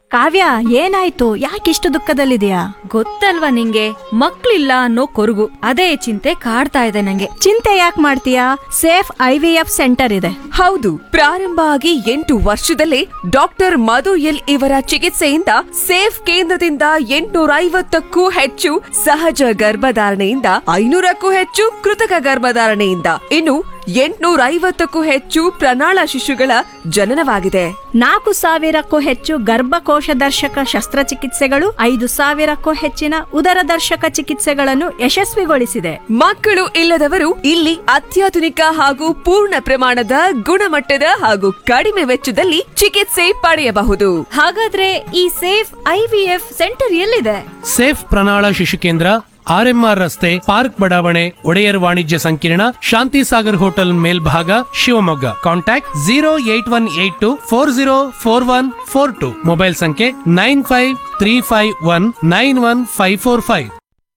ಕಾವ್ಯ ಏನಾಯ್ತು ಯಾಕಿಷ್ಟು ದುಃಖದಲ್ಲಿದೆಯಾ ಗೊತ್ತಲ್ವಾ ನಿಂಗೆ ಮಕ್ಳಿಲ್ಲ ಅನ್ನೋ ಕೊರಗು ಅದೇ ಚಿಂತೆ ಕಾಡ್ತಾ ಇದೆ ನಂಗೆ ಚಿಂತೆ ಯಾಕೆ ಮಾಡ್ತೀಯಾ safe I V F centre ಇದೆ ಹೌದು ಪ್ರಾರಂಭ ಆಗಿ ಎಂಟು ವರ್ಷದಲ್ಲೇ ಡಾಕ್ಟರ್ ಮಧು ಎಲ್ ಇವರ ಚಿಕಿತ್ಸೆಯಿಂದ ಸೇಫ್ ಕೇಂದ್ರದಿಂದ ಎಂಟುನೂರ ಐವತ್ತಕ್ಕೂ ಹೆಚ್ಚು ಸಹಜ ಗರ್ಭಧಾರಣೆಯಿಂದ ಐನೂರಕ್ಕೂ ಹೆಚ್ಚು ಕೃತಕ ಗರ್ಭಧಾರಣೆಯಿಂದ ಇನ್ನು ಎಂಟುನೂರ ಐವತ್ತಕ್ಕೂ ಹೆಚ್ಚು ಪ್ರಣಾಳ ಶಿಶುಗಳ ಜನನವಾಗಿದೆ ನಾಲ್ಕು ಸಾವಿರಕ್ಕೂ ಹೆಚ್ಚು ಗರ್ಭಕೋಶ ದರ್ಶಕ ಶಸ್ತ್ರಚಿಕಿತ್ಸೆಗಳು ಐದು ಸಾವಿರಕ್ಕೂ ಹೆಚ್ಚಿನ ಉದರ ದರ್ಶಕ ಚಿಕಿತ್ಸೆಗಳನ್ನು ಯಶಸ್ವಿಗೊಳಿಸಿದೆ ಮಕ್ಕಳು ಇಲ್ಲದವರು ಇಲ್ಲಿ ಅತ್ಯಾಧುನಿಕ ಹಾಗೂ ಪೂರ್ಣ ಪ್ರಮಾಣದ ಗುಣಮಟ್ಟದ ಹಾಗೂ ಕಡಿಮೆ ವೆಚ್ಚದಲ್ಲಿ ಚಿಕಿತ್ಸೆ ಪಡೆಯಬಹುದು ಹಾಗಾದ್ರೆ ಈ safe I V F centre ಎಲ್ಲಿದೆ ಸೇಫ್ ಪ್ರಣಾಳ ಶಿಶು ಕೇಂದ್ರ ಆರ್ಎಂಆರ್ ರಸ್ತೆ ಪಾರ್ಕ್ ಬಡಾವಣೆ ಒಡೆಯರ್ ವಾಣಿಜ್ಯ ಸಂಕೀರ್ಣ ಶಾಂತಿ ಸಾಗರ್ ಹೋಟೆಲ್ ಮೇಲ್ಭಾಗ Shivamogga contact zero eight one eight two four zero four one four two mobile ಸಂಖ್ಯೆ nine five three five one nine one five four five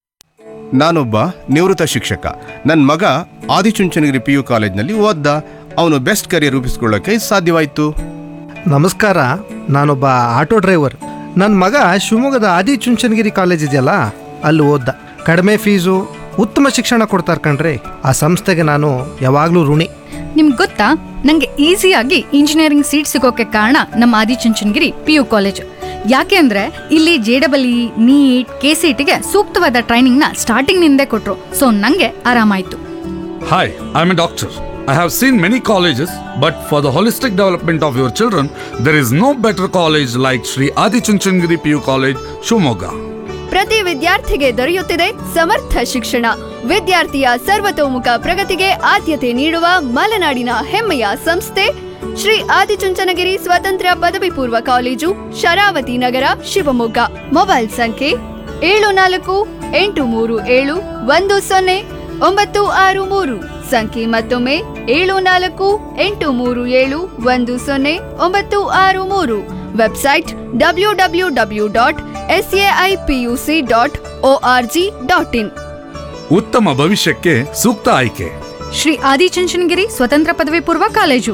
ನಾನೊಬ್ಬ ನಿವೃತ್ತ ಶಿಕ್ಷಕ ನನ್ನ ಮಗ ಆದಿಚುಂಚನಗಿರಿ ಪಿ ಯು ಕಾಲೇಜ್ನಲ್ಲಿ ಓದ್ದ ಅವನು ಬೆಸ್ಟ್ ಕರಿಯರ್ ರೂಪಿಸ್ಕೊಳ್ಳೋಕೆ ಸಾಧ್ಯವಾಯಿತು ನಮಸ್ಕಾರ ನಾನೊಬ್ಬ ಆಟೋ ಡ್ರೈವರ್ ನನ್ನ ಮಗ ಶಿವಮೊಗ್ಗದ ಆದಿಚುಂಚನಗಿರಿ ಕಾಲೇಜ್ ಇದೆಯಲ್ಲ ಅಲ್ಲಿ ಓದ್ದ ಕಡಿಮೆ ಫೀಸು ಉತ್ತಮ ಶಿಕ್ಷಣ ಕೊಡ್ತಾರೆ ಕಣ್ರಿ ಆ ಸಂಸ್ಥೆಗೆ ನಾನು ಯಾವಾಗಲೂ ಋಣಿ ನಿಮ್ಗೆ ಗೊತ್ತಾ ನಂಗೆ ಈಸಿಯಾಗಿ ಇಂಜಿನಿಯರಿಂಗ್ ಸೀಟ್ ಸಿಗೋಕೆ ಕಾರಣ ನಮ್ಮ ಆದಿಚುಂಚನಗಿರಿ ಪಿ ಯು ಕಾಲೇಜ್ ಯಾಕೆ ಅಂದ್ರೆ ಇಲ್ಲಿ J double E NEET K C ಟಿಗೆ ಸೂಕ್ತವಾದ ಟ್ರೈನಿಂಗ್ನ ಸ್ಟಾರ್ಟಿಂಗ್ ನಿಂದೇ ಕೊಟ್ರು ಸೊ ನಂಗೆ ಆರಾಮಾಯ್ತು Hi, I'm a doctor. I have seen many colleges, but for the holistic development of your children, there is no better college like Sri Adi Chunchandgiri PU College, Shumoga. ಪ್ರತಿ ವಿದ್ಯಾರ್ಥಿಗೆ ದೊರೆಯುತ್ತಿದೆ ಸಮರ್ಥ ಶಿಕ್ಷಣ ವಿದ್ಯಾರ್ಥಿಯ ಸರ್ವತೋಮುಖ ಪ್ರಗತಿಗೆ ಆದ್ಯತೆ ನೀಡುವ ಮಲೆನಾಡಿನ ಹೆಮ್ಮೆಯ ಸಂಸ್ಥೆ ಶ್ರೀ ಆದಿಚುಂಚನಗಿರಿ ಸ್ವತಂತ್ರ ಪದವಿ ಪೂರ್ವ ಕಾಲೇಜು ಶರಾವತಿ ನಗರ ಶಿವಮೊಗ್ಗ ಮೊಬೈಲ್ ಸಂಖ್ಯೆ ಏಳು ನಾಲ್ಕು ಎಂಟು ಮೂರು ಏಳು ಒಂದು ಸೊನ್ನೆ ಒಂಬತ್ತು ಆರು ಮೂರು ಸಂಖ್ಯೆ ಮತ್ತೊಮ್ಮೆ ಏಳು ನಾಲ್ಕು ಎಂಟು ಮೂರು ಏಳು ಒಂದು ಸೊನ್ನೆ ಒಂಬತ್ತು ಆರು ಮೂರು website W W W dot S AI PUC dot O R G dot in ಉತ್ತಮ ಭವಿಷ್ಯಕ್ಕೆ ಸೂಕ್ತ ಆಯ್ಕೆ ಶ್ರೀ ಆದಿಚುಂಚನಗಿರಿ ಸ್ವತಂತ್ರ ಪದವಿ ಪೂರ್ವ ಕಾಲೇಜು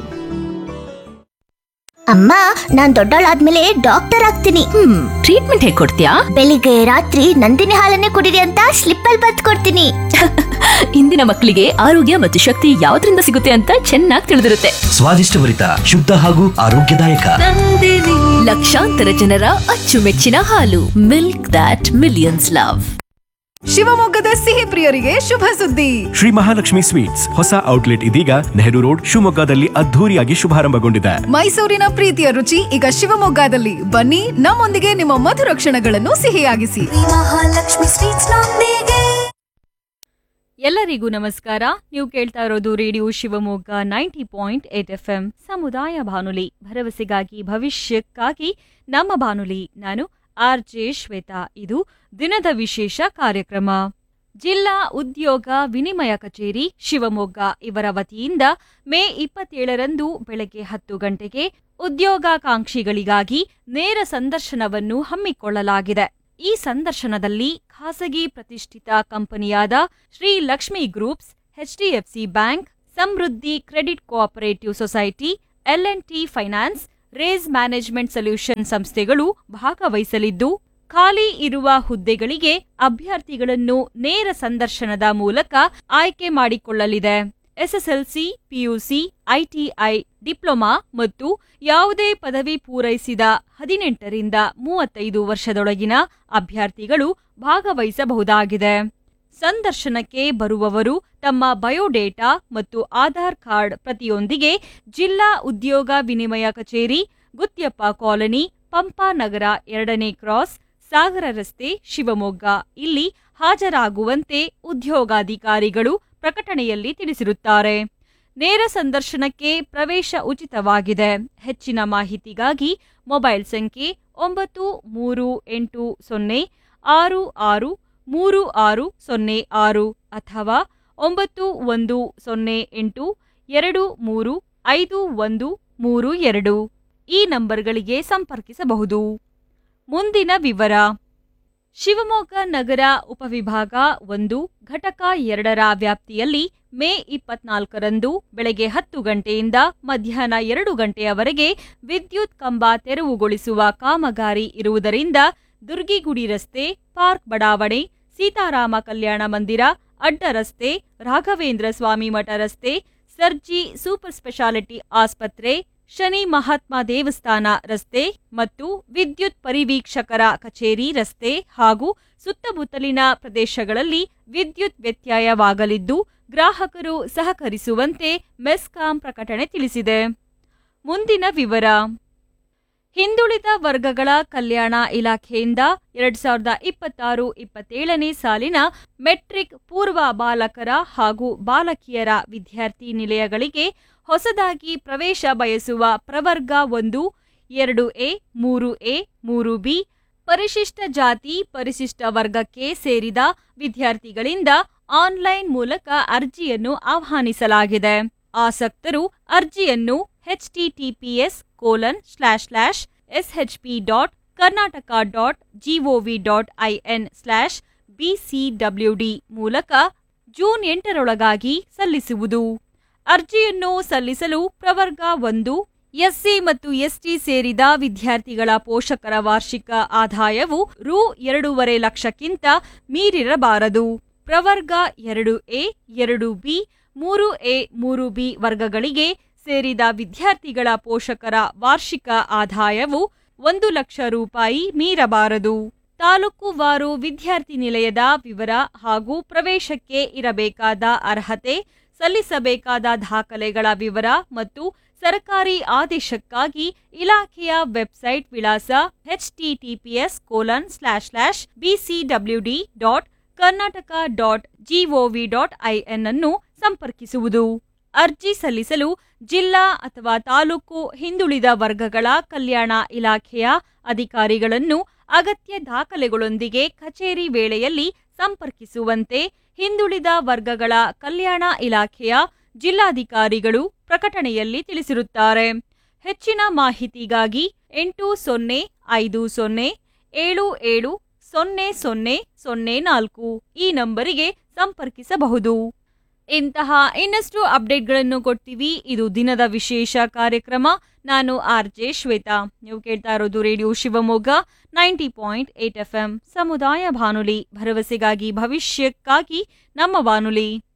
ಅಮ್ಮ ನಾನ್ ದೊಡ್ಡವಳಾದ್ಮೇಲೆ ಡಾಕ್ಟರ್ ಆಗ್ತೀನಿ ಹ್ಮ್ ಟ್ರೀಟ್ಮೆಂಟ್ ಹೇಗ್ ಕೊಡ್ತೀಯಾ ಬೆಳಿಗ್ಗೆ ರಾತ್ರಿ ನಂದಿನಿ ಹಾಲನ್ನೇ ಕುಡಿರಿ ಅಂತ ಸ್ಲಿಪ್ ಅಲ್ಲಿ ಬತ್ ಕೊಡ್ತೀನಿ ಇಂದಿನ ಮಕ್ಕಳಿಗೆ ಆರೋಗ್ಯ ಮತ್ತು ಶಕ್ತಿ ಯಾವ್ದ್ರಿಂದ ಸಿಗುತ್ತೆ ಅಂತ ಚೆನ್ನಾಗಿ ತಿಳಿದಿರುತ್ತೆ ಸ್ವಾದಿಷ್ಟಭರಿತ ಶುದ್ಧ ಹಾಗೂ ಆರೋಗ್ಯದಾಯಕ ಲಕ್ಷಾಂತರ ಜನರ ಅಚ್ಚುಮೆಚ್ಚಿನ ಹಾಲು ಮಿಲ್ಕ್ ದಾಟ್ ಮಿಲಿಯನ್ಸ್ ಲವ್ ಶಿವಮೊಗ್ಗದ ಸಿಹಿ ಪ್ರಿಯರಿಗೆ ಶುಭ ಸುದ್ದಿ ಶ್ರೀ ಮಹಾಲಕ್ಷ್ಮಿ ಸ್ವೀಟ್ಸ್ ಹೊಸ ಔಟ್ಲೆಟ್ ಇದೀಗ ನೆಹರು ರೋಡ್ ಶಿವಮೊಗ್ಗದಲ್ಲಿ ಅದ್ಧೂರಿಯಾಗಿ ಶುಭಾರಂಭಗೊಂಡಿದೆ ಮೈಸೂರಿನ ಪ್ರೀತಿಯ ರುಚಿ ಈಗ ಶಿವಮೊಗ್ಗದಲ್ಲಿ ಬನ್ನಿ ನಮ್ಮೊಂದಿಗೆ ನಿಮ್ಮ ಮಧುರ ಕ್ಷಣಗಳನ್ನು ಸಿಹಿಯಾಗಿಸಿ ಎಲ್ಲರಿಗೂ ನಮಸ್ಕಾರ ನೀವು ಕೇಳ್ತಾ ಇರೋದು radio Shivamogga ninety point eight F M ಸಮುದಾಯ ಬಾನುಲಿ ಭರವಸೆಗಾಗಿ ಭವಿಷ್ಯಕ್ಕಾಗಿ ನಮ್ಮ ಬಾನುಲಿ ನಾನು ಆರ್ ಜೆ ಶ್ವೇತಾ ಇದು ದಿನದ ವಿಶೇಷ ಕಾರ್ಯಕ್ರಮ ಜಿಲ್ಲಾ ಉದ್ಯೋಗ ವಿನಿಮಯ ಕಚೇರಿ ಶಿವಮೊಗ್ಗ ಇವರ ವತಿಯಿಂದ ಮೇ ಇಪ್ಪತ್ತೇಳರಂದು ಬೆಳಗ್ಗೆ ಹತ್ತು ಗಂಟೆಗೆ ಉದ್ಯೋಗಾಕಾಂಕ್ಷಿಗಳಿಗಾಗಿ ನೇರ ಸಂದರ್ಶನವನ್ನು ಹಮ್ಮಿಕೊಳ್ಳಲಾಗಿದೆ ಈ ಸಂದರ್ಶನದಲ್ಲಿ ಖಾಸಗಿ ಪ್ರತಿಷ್ಠಿತ ಕಂಪನಿಯಾದ Shri Lakshmi groups HDFC bank Samruddhi credit cooperative society T finance race management solution ಸಂಸ್ಥೆಗಳು ಭಾಗವಹಿಸಲಿದ್ದು ಖಾಲಿ ಇರುವ ಹುದ್ದೆಗಳಿಗೆ ಅಭ್ಯರ್ಥಿಗಳನ್ನು ನೇರ ಸಂದರ್ಶನದ ಮೂಲಕ ಆಯ್ಕೆ ಮಾಡಿಕೊಳ್ಳಲಿದೆ ಎಸ್ಎಸ್ಎಲ್ಸಿ ಪಿಯುಸಿ ಐಟಿಐ ಡಿಪ್ಲೊಮಾ ಮತ್ತು ಯಾವುದೇ ಪದವಿ ಪೂರೈಸಿದ ಹದಿನೆಂಟರಿಂದ ಮೂವತ್ತೈದು ವರ್ಷದೊಳಗಿನ ಅಭ್ಯರ್ಥಿಗಳು ಭಾಗವಹಿಸಬಹುದಾಗಿದೆ ಸಂದರ್ಶನಕ್ಕೆ ಬರುವವರು ತಮ್ಮ ಬಯೋಡೇಟಾ ಮತ್ತು ಆಧಾರ್ ಕಾರ್ಡ್ ಪ್ರತಿಯೊಂದಿಗೆ ಜಿಲ್ಲಾ ಉದ್ಯೋಗ ವಿನಿಮಯ ಕಚೇರಿ ಗುತ್ಯಪ್ಪ ಕಾಲನಿ ಪಂಪಾನಗರ ಎರಡನೇ ಕ್ರಾಸ್ ಸಾಗರ ರಸ್ತೆ ಶಿವಮೊಗ್ಗ ಇಲ್ಲಿ ಹಾಜರಾಗುವಂತೆ ಉದ್ಯೋಗಾಧಿಕಾರಿಗಳು ಪ್ರಕಟಣೆಯಲ್ಲಿ ತಿಳಿಸಿರುತ್ತಾರೆ ನೇರ ಸಂದರ್ಶನಕ್ಕೆ ಪ್ರವೇಶ ಉಚಿತವಾಗಿದೆ ಹೆಚ್ಚಿನ ಮಾಹಿತಿಗಾಗಿ ಮೊಬೈಲ್ ಸಂಖ್ಯೆ ಒಂಬತ್ತು ಮೂರು ಎಂಟು ಸೊನ್ನೆ ಆರು ಆರು ಮೂರು ಆರು ಸೊನ್ನೆ ಆರು ಅಥವಾ ಒಂಬತ್ತು ಒಂದು ಸೊನ್ನೆ ಎಂಟು ಎರಡು ಮೂರು ಐದು ಒಂದು ಮೂರು ಎರಡು ಈ ನಂಬರ್ಗಳಿಗೆ ಸಂಪರ್ಕಿಸಬಹುದು ಮುಂದಿನ ವಿವರ ಶಿವಮೊಗ್ಗ ನಗರ ಉಪವಿಭಾಗ ಒಂದು ಘಟಕ ಎರಡರ ವ್ಯಾಪ್ತಿಯಲ್ಲಿ ಮೇ ಇಪ್ಪತ್ನಾಲ್ಕರಂದು ಬೆಳಗ್ಗೆ ಹತ್ತು ಗಂಟೆಯಿಂದ ಮಧ್ಯಾಹ್ನ ಎರಡು ಗಂಟೆಯವರೆಗೆ ವಿದ್ಯುತ್ ಕಂಬ ತೆರವುಗೊಳಿಸುವ ಕಾಮಗಾರಿ ಇರುವುದರಿಂದ ದುರ್ಗಿಗುಡಿ ರಸ್ತೆ ಪಾರ್ಕ್ ಬಡಾವಣೆ ಸೀತಾರಾಮ ಕಲ್ಯಾಣ ಮಂದಿರ ಅಡ್ಡ ರಸ್ತೆ ರಾಘವೇಂದ್ರ ಸ್ವಾಮಿ ಮಠ ರಸ್ತೆ ಸರ್ಜಿ ಸೂಪರ್ ಸ್ಪೆಷಾಲಿಟಿ ಆಸ್ಪತ್ರೆ ಶನಿ ಮಹಾತ್ಮ ದೇವಸ್ಥಾನ ರಸ್ತೆ ಮತ್ತು ವಿದ್ಯುತ್ ಪರಿವೀಕ್ಷಕರ ಕಚೇರಿ ರಸ್ತೆ ಹಾಗೂ ಸುತ್ತಮುತ್ತಲಿನ ಪ್ರದೇಶಗಳಲ್ಲಿ ವಿದ್ಯುತ್ ವ್ಯತ್ಯಯವಾಗಲಿದ್ದು ಗ್ರಾಹಕರು ಸಹಕರಿಸುವಂತೆ ಮೆಸ್ಕಾಂ ಪ್ರಕಟಣೆ ತಿಳಿಸಿದೆ ಮುಂದಿನ ವಿವರ ಹಿಂದುಳಿದ ವರ್ಗಗಳ ಕಲ್ಯಾಣ ಇಲಾಖೆಯಿಂದ ಎರಡ್ ಸಾವಿರದ ಇಪ್ಪತ್ತಾರು ಇಪ್ಪತ್ತೇಳನೇ ಸಾಲಿನ ಮೆಟ್ರಿಕ್ ಪೂರ್ವ ಬಾಲಕರ ಹಾಗೂ ಬಾಲಕಿಯರ ವಿದ್ಯಾರ್ಥಿ ನಿಲಯಗಳಿಗೆ ಹೊಸದಾಗಿ ಪ್ರವೇಶ ಬಯಸುವ ಪ್ರವರ್ಗ ಒಂದು ಎರಡು ಎ ಮೂರು ಎ ಮೂರು ಬಿ ಪರಿಶಿಷ್ಟ ಜಾತಿ ಪರಿಶಿಷ್ಟ ವರ್ಗಕ್ಕೆ ಸೇರಿದ ವಿದ್ಯಾರ್ಥಿಗಳಿಂದ ಆನ್ಲೈನ್ ಮೂಲಕ ಅರ್ಜಿಯನ್ನು ಆಹ್ವಾನಿಸಲಾಗಿದೆ ಆಸಕ್ತರು ಅರ್ಜಿಯನ್ನು HTTPS colon slash slash SHP dot Karnataka dot GOV dot IN slash BCWD ಮೂಲಕ ಜೂನ್ ಎಂಟರೊಳಗಾಗಿ ಸಲ್ಲಿಸುವುದು ಅರ್ಜಿಯನ್ನು ಸಲ್ಲಿಸಲು ಪ್ರವರ್ಗ ಒಂದು ಎಸ್ಸಿ ಮತ್ತು ಎಸ್ಟಿ ಸೇರಿದ ವಿದ್ಯಾರ್ಥಿಗಳ ಪೋಷಕರ ವಾರ್ಷಿಕ ಆದಾಯವು ರು ಎರಡೂವರೆ ಲಕ್ಷಕ್ಕಿಂತ ಮೀರಿರಬಾರದು ಪ್ರವರ್ಗ ಎರಡು ಎ ಎರಡು ಬಿ ಮೂರು ಎ ಮೂರು ಬಿ ವರ್ಗಗಳಿಗೆ ಸೇರಿದ ವಿದ್ಯಾರ್ಥಿಗಳ ಪೋಷಕರ ವಾರ್ಷಿಕ ಆದಾಯವು ಒಂದು ಲಕ್ಷ ರೂಪಾಯಿ ಮೀರಬಾರದು ತಾಲೂಕುವಾರು ವಿದ್ಯಾರ್ಥಿ ನಿಲಯದ ವಿವರ ಹಾಗೂ ಪ್ರವೇಶಕ್ಕೆ ಇರಬೇಕಾದ ಅರ್ಹತೆ ಸಲ್ಲಿಸಬೇಕಾದ ದಾಖಲೆಗಳ ವಿವರ ಮತ್ತು ಸರ್ಕಾರಿ ಆದೇಶಕ್ಕಾಗಿ ಇಲಾಖೆಯ ವೆಬ್ಸೈಟ್ ವಿಳಾಸ HTTPS colon slash slash BCWD dot Karnataka dot GOV dot IN ಅನ್ನು ಸಂಪರ್ಕಿಸುವುದು ಅರ್ಜಿ ಸಲ್ಲಿಸಲು ಜಿಲ್ಲಾ ಅಥವಾ ತಾಲೂಕು ಹಿಂದುಳಿದ ವರ್ಗಗಳ ಕಲ್ಯಾಣ ಇಲಾಖೆಯ ಅಧಿಕಾರಿಗಳನ್ನು ಅಗತ್ಯ ದಾಖಲೆಗಳೊಂದಿಗೆ ಕಚೇರಿ ವೇಳೆಯಲ್ಲಿ ಸಂಪರ್ಕಿಸುವಂತೆ ಹಿಂದುಳಿದ ವರ್ಗಗಳ ಕಲ್ಯಾಣ ಇಲಾಖೆಯ ಜಿಲ್ಲಾಧಿಕಾರಿಗಳು ಪ್ರಕಟಣೆಯಲ್ಲಿ ತಿಳಿಸಿರುತ್ತಾರೆ ಹೆಚ್ಚಿನ ಮಾಹಿತಿಗಾಗಿ ಎಂಟು ಸೊನ್ನೆ ಐದು ಸೊನ್ನೆ ಏಳು ಏಳು ಸೊನ್ನೆ ಸೊನ್ನೆ ಸೊನ್ನೆ ನಾಲ್ಕು ಈ ನಂಬರಿಗೆ ಸಂಪರ್ಕಿಸಬಹುದು ಇಂತಹ ಇನ್ನಷ್ಟು ಅಪ್ಡೇಟ್ಗಳನ್ನು ಕೊಡ್ತೀವಿ ಇದು ದಿನದ ವಿಶೇಷ ಕಾರ್ಯಕ್ರಮ ನಾನು ಆರ್ ಜೆ ಶ್ವೇತಾ ನೀವು ಕೇಳ್ತಾ ಇರೋದು radio Shivamogga ninety point eight F M ಸಮುದಾಯ ಬಾನುಲಿ ಭರವಸೆಗಾಗಿ ಭವಿಷ್ಯಕ್ಕಾಗಿ ನಮ್ಮ ಬಾನುಲಿ